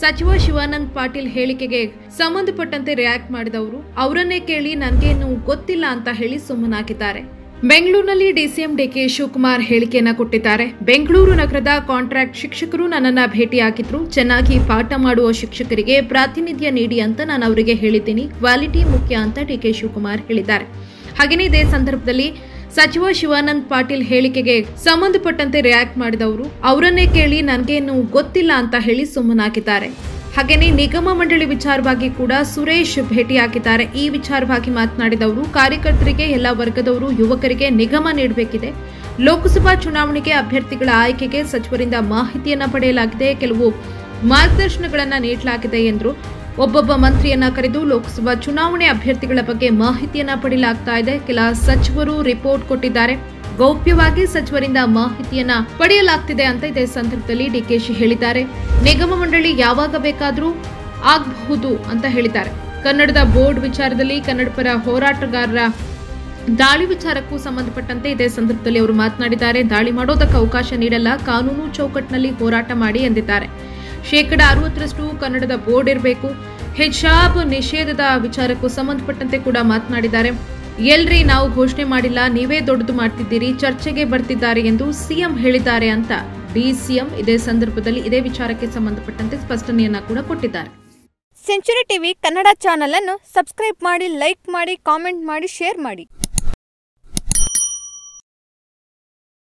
ಸಚಿವ ಶಿವಾನಂದ್ ಪಾಟೀಲ್ ಹೇಳಿಕೆಗೆ ಸಂಬಂಧಪಟ್ಟಂತೆ ರಿಯಾಕ್ಟ್ ಮಾಡಿದವರು ಅವರನ್ನೇ ಕೇಳಿ ನನಗೇನು ಗೊತ್ತಿಲ್ಲ ಅಂತ ಹೇಳಿ ಸುಮ್ಮನಾಗಿದ್ದಾರೆ ಬೆಂಗಳೂರಿನಲ್ಲಿ ಡಿಸಿಎಂ ಡಿಕೆ ಶಿವಕುಮಾರ್ ಹೇಳಿಕೆಯನ್ನ ಕೊಟ್ಟಿದ್ದಾರೆ ಬೆಂಗಳೂರು ನಗರದ ಕಾಂಟ್ರಾಕ್ಟ್ ಶಿಕ್ಷಕರು ನನ್ನನ್ನ ಭೇಟಿಯಾಗಿದ್ರು ಚೆನ್ನಾಗಿ ಪಾಠ ಮಾಡುವ ಶಿಕ್ಷಕರಿಗೆ ಪ್ರಾತಿನಿಧ್ಯ ನೀಡಿ ಅಂತ ನಾನು ಅವರಿಗೆ ಹೇಳಿದ್ದೀನಿ ಕ್ವಾಲಿಟಿ ಮುಖ್ಯ ಅಂತ ಡಿಕೆ ಶಿವಕುಮಾರ್ ಹೇಳಿದ್ದಾರೆ ಹಾಗೆಯೇ ಇದೇ ಸಂದರ್ಭದಲ್ಲಿ ಸಚಿವ ಶಿವಾನಂದ್ ಪಾಟೀಲ್ ಹೇಳಿಕೆಗೆ ಸಂಬಂಧಪಟ್ಟಂತೆ ರಿಯಾಕ್ಟ್ ಮಾಡಿದವರು ಅವರನ್ನೇ ಕೇಳಿ ನನಗೇನು ಗೊತ್ತಿಲ್ಲ ಅಂತ ಹೇಳಿ ಸುಮ್ಮನಾಗಿದ್ದಾರೆ ಹಾಗೆಯೇ ನಿಗಮ ಮಂಡಳಿ ವಿಚಾರವಾಗಿ ಕೂಡ ಸುರೇಶ್ ಭೇಟಿಯಾಗಿದ್ದಾರೆ ಈ ವಿಚಾರವಾಗಿ ಮಾತನಾಡಿದವರು ಕಾರ್ಯಕರ್ತರಿಗೆ ಎಲ್ಲ ವರ್ಗದವರು ಯುವಕರಿಗೆ ನಿಗಮ ನೀಡಬೇಕಿದೆ ಲೋಕಸಭಾ ಚುನಾವಣೆಗೆ ಅಭ್ಯರ್ಥಿಗಳ ಆಯ್ಕೆಗೆ ಸಚಿವರಿಂದ ಮಾಹಿತಿಯನ್ನ ಪಡೆಯಲಾಗಿದೆ ಕೆಲವು ಮಾರ್ಗದರ್ಶನಗಳನ್ನ ನೀಡಲಾಗಿದೆ ಎಂದರು ಒಬ್ಬೊಬ್ಬ ಮಂತ್ರಿಯನ್ನ ಕರೆದು ಲೋಕಸಭಾ ಚುನಾವಣೆ ಅಭ್ಯರ್ಥಿಗಳ ಬಗ್ಗೆ ಮಾಹಿತಿಯನ್ನ ಪಡೆಯಲಾಗ್ತಾ ಇದೆ ಕೆಲ ಸಚಿವರು ರಿಪೋರ್ಟ್ ಕೊಟ್ಟಿದ್ದಾರೆ ಗೌಪ್ಯವಾಗಿ ಸಚಿವರಿಂದ ಮಾಹಿತಿಯನ್ನ ಪಡೆಯಲಾಗ್ತಿದೆ ಅಂತ ಇದೇ ಸಂದರ್ಭದಲ್ಲಿ ಡಿಕೆಶಿ ಹೇಳಿದ್ದಾರೆ ನಿಗಮ ಮಂಡಳಿ ಯಾವಾಗ ಬೇಕಾದರೂ ಆಗಬಹುದು ಅಂತ ಹೇಳಿದ್ದಾರೆ ಕನ್ನಡದ ಬೋರ್ಡ್ ವಿಚಾರದಲ್ಲಿ ಕನ್ನಡ ಪರ ಹೋರಾಟಗಾರರ ದಾಳಿ ವಿಚಾರಕ್ಕೂ ಸಂಬಂಧಪಟ್ಟಂತೆ ಇದೇ ಸಂದರ್ಭದಲ್ಲಿ ಅವರು ಮಾತನಾಡಿದ್ದಾರೆ ದಾಳಿ ಮಾಡೋದಕ್ಕೆ ಅವಕಾಶ ನೀಡಲ್ಲ ಕಾನೂನು ಚೌಕಟ್ಟಿನಲ್ಲಿ ಹೋರಾಟ ಮಾಡಿ ಎಂದಿದ್ದಾರೆ ಶೇಕಡ ಅರವತ್ತರಷ್ಟು ಕನ್ನಡದ ಬೋರ್ಡ್ ಇರಬೇಕು ಹಿಜಾಬ್ ನಿಷೇಧದ ವಿಚಾರಕ್ಕೂ ಸಂಬಂಧಪಟ್ಟಂತೆ ಕೂಡ ಮಾತನಾಡಿದ್ದಾರೆ ಎಲ್ರಿ ನಾವು ಘೋಷಣೆ ಮಾಡಿಲ್ಲ ನೀವೇ ದೊಡ್ಡದು ಮಾಡ್ತಿದ್ದೀರಿ ಚರ್ಚೆಗೆ ಬರ್ತಿದ್ದಾರೆ ಎಂದು ಸಿಎಂ ಹೇಳಿದ್ದಾರೆ ಅಂತ ಡಿಸಿಎಂ ಇದೇ ಸಂದರ್ಭದಲ್ಲಿ ಇದೇ ವಿಚಾರಕ್ಕೆ ಸಂಬಂಧಪಟ್ಟಂತೆ ಸ್ಪಷ್ಟನೆಯನ್ನ ಕೂಡ ಕೊಟ್ಟಿದ್ದಾರೆ ಸೆಂಚುರಿ ಟಿವಿ ಕನ್ನಡ ಚಾನಲ್ ಅನ್ನು ಸಬ್ಸ್ಕ್ರೈಬ್ ಮಾಡಿ ಲೈಕ್ ಮಾಡಿ ಕಾಮೆಂಟ್ ಮಾಡಿ ಶೇರ್ ಮಾಡಿ